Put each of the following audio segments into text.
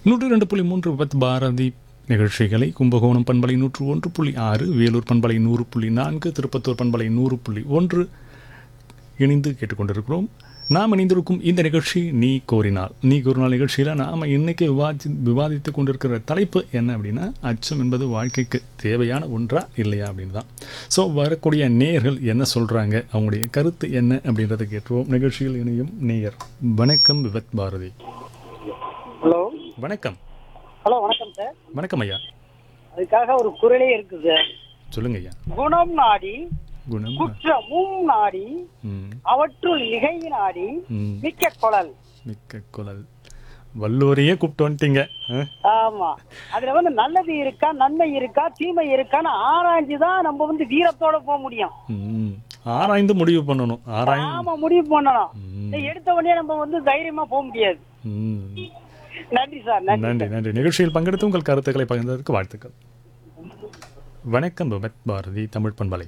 நூற்றி ரெண்டு புள்ளி மூன்று விபத் பாரதி நிகழ்ச்சிகளை கும்பகோணம் பண்பலை நூற்று ஒன்று புள்ளி ஆறு வேலூர் பண்பலை நூறு புள்ளி நான்கு திருப்பத்தூர் பண்பலை நூறு புள்ளி ஒன்று இணைந்து கேட்டுக்கொண்டிருக்கிறோம் நாம் இணைந்திருக்கும் இந்த நிகழ்ச்சி நீ கோரினால் நீ கோரினால் நிகழ்ச்சியில் நாம் இன்னைக்கு விவாதி விவாதித்து கொண்டிருக்கிற தலைப்பு என்ன அப்படின்னா அச்சம் என்பது வாழ்க்கைக்கு தேவையான ஒன்றா இல்லையா அப்படின்னு தான் ஸோ வரக்கூடிய நேயர்கள் என்ன சொல்கிறாங்க அவங்களுடைய கருத்து என்ன அப்படின்றத கேட்டுருவோம் நிகழ்ச்சியில் இணையும் நேயர் வணக்கம் விவத் பாரதி ஹலோ வணக்கம் ஹலோ வணக்கம் சார் வணக்கம் ஐயா அதுக்காக ஒரு குரலே இருக்குது சார் சொல்லுங்க ஐயா குணம் நாடி குணம் குற்றமும் நாடி ம் அவற்றுள் மிகை நாடி ம் மிக்க குழல் மிக்க குழல் வல்லூரையே கூப்பிட்டு வந்துட்டீங்க ஆ? ஆமா அதுல வந்து நல்லது இருக்கா நன்மை இருக்கா தீமை இருக்கான்னு ஆராய்ஞ்சு தான் நம்ம வந்து வீரத்தோட போக முடியும் ம் ஆராய்ந்து முடிவு பண்ணணும் ஆராய்ந்து ஆமா முடிவு பண்ணணும் ம். இதை எடுத்த உடனே நம்ம வந்து தைரியமா போக முடியாது ம் நன்றி சார் நன்றி நன்றி நன்றி நிகழ்ச்சியில் பங்கெடுத்து உங்கள் கருத்துக்களை பகிர்ந்ததற்கு வாழ்த்துக்கள் வணக்கம் விபத் பாரதி தமிழ் பண்பலை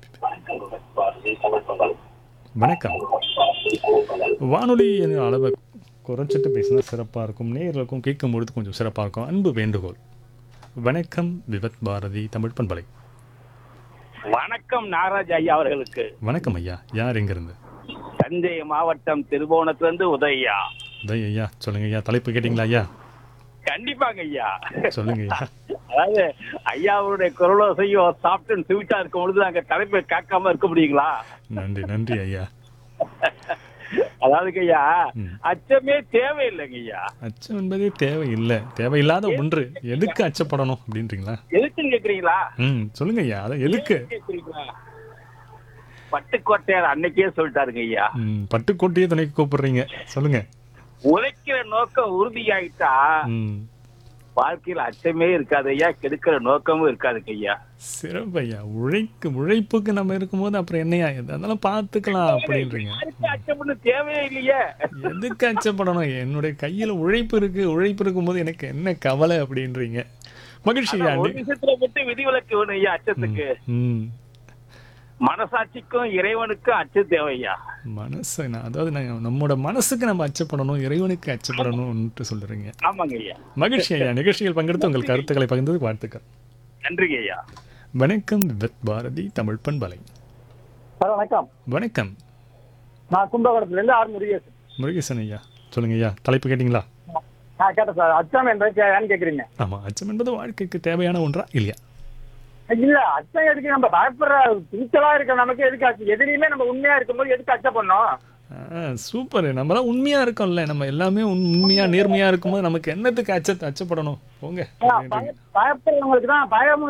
வணக்கம் வானொலி என்ற அளவை குறைச்சிட்டு பேசினா சிறப்பாக இருக்கும் நேர்களுக்கும் கேட்கும்பொழுது கொஞ்சம் சிறப்பாக இருக்கும் அன்பு வேண்டுகோள் வணக்கம் விபத் பாரதி தமிழ் பண்பலை வணக்கம் நாகராஜ் ஐயா அவர்களுக்கு வணக்கம் ஐயா யார் எங்கிருந்து தஞ்சை மாவட்டம் திருபுவனத்திலிருந்து உதய்யா உதய் ஐயா சொல்லுங்க ஐயா தலைப்பு கேட்டிங்களா ஐயா கண்டிப்பாங்க ஐயா சொல்லுங்க ஐயா அதாவது ஐயா அவருடைய குரலோசையும் சாப்பிட்டு ஸ்வீட்டா இருக்கும் பொழுது நாங்க தலைப்பை காக்காம இருக்க முடியுங்களா நன்றி நன்றி ஐயா அதாவதுங்க ஐயா ம். அச்சமே தேவையில்லைங்க ஐயா அச்சம் என்பதே தேவையில்லை தேவையில்லாத ஒன்று எதுக்கு அச்சப்படணும் அப்படின்றீங்களா எதுக்குன்னு கேக்குறீங்களா ம் சொல்லுங்க ஐயா அதை எதுக்கு கேக்குறீங்களா பட்டுக்கோட்டையார் அன்னைக்கே சொல்லிட்டாருங்க ஐயா ம் பட்டுக்கோட்டையே துணைக்கு கூப்பிடுறீங்க சொல்லுங்க உழைக்கிற நோக்கம் உறுதியாயிட்டா ம் வாழ்க்கையில அச்சமே இருக்காது ஐயா கெடுக்கிற நோக்கமும் இருக்காதுங்க ஐயா சிறப்பு ஐயா உழைக்கு உழைப்புக்கு நம்ம இருக்கும்போது அப்புறம் என்னையா எது அதெல்லாம் பார்த்துக்கலாம் அப்படின்றீங்க யாருக்கு அச்சம்னு தேவையே இல்லையே எதுக்கு அச்சப்படணும் என்னுடைய கையில் உழைப்பு இருக்கு உழைப்பு இருக்கும்போது எனக்கு என்ன கவலை அப்படின்றீங்க மகிழ்ச்சி ஐயா ஒரு விஷயத்துல மட்டும் விதிவிலக்கு வேணும் ஐயா அச்சத்துக்கு ம் மனசாட்சிக்கும் இறைவனுக்கும் அச்சம் தேவையா மனசு நான் அதாவது நான் நம்மோட மனசுக்கு நம்ம அச்சப்படணும் இறைவனுக்கு அச்சப்படணும்னு சொல்லுறீங்க ஆமாங்க ஐயா மகிழ்ச்சி ஐயா நிகழ்ச்சியில் பங்கெடுத்து உங்கள் கருத்துக்களை பகிர்ந்தது வாழ்த்துக்கள் நன்றிங்க ஐயா வணக்கம் வித் பாரதி தமிழ் பண்பலை சார் வணக்கம் வணக்கம் நான் கும்பகோணத்துல இருந்து ஆர் முருகேசன் முருகேசன் ஐயா சொல்லுங்க ஐயா தலைப்பு கேட்டிங்களா நான் கேட்டேன் சார் அச்சம் என்றது ஏன்னு கேக்குறீங்க ஆமா அச்சம் என்பது வாழ்க்கைக்கு தேவையான ஒன்றா இல்லையா இல்ல அச்சம் எதுக்கு நம்ம பயப்படுற துணிச்சலா இருக்க நமக்கு எதுக்கு அச்சம் எதிரியுமே நம்ம உண்மையா இருக்கும்போது எதுக்கு அச்சம் பண்ணோம் ஆ, சூப்பர் நம்ம தான் உண்மையா இருக்கோம்ல நம்ம எல்லாமே உண்- உண்மையா நேர்மையா இருக்கும்போது நமக்கு என்னத்துக்கு அச்ச அச்சப்படணும் போங்க பயப்படுறவங்களுக்கு தான் பயமும்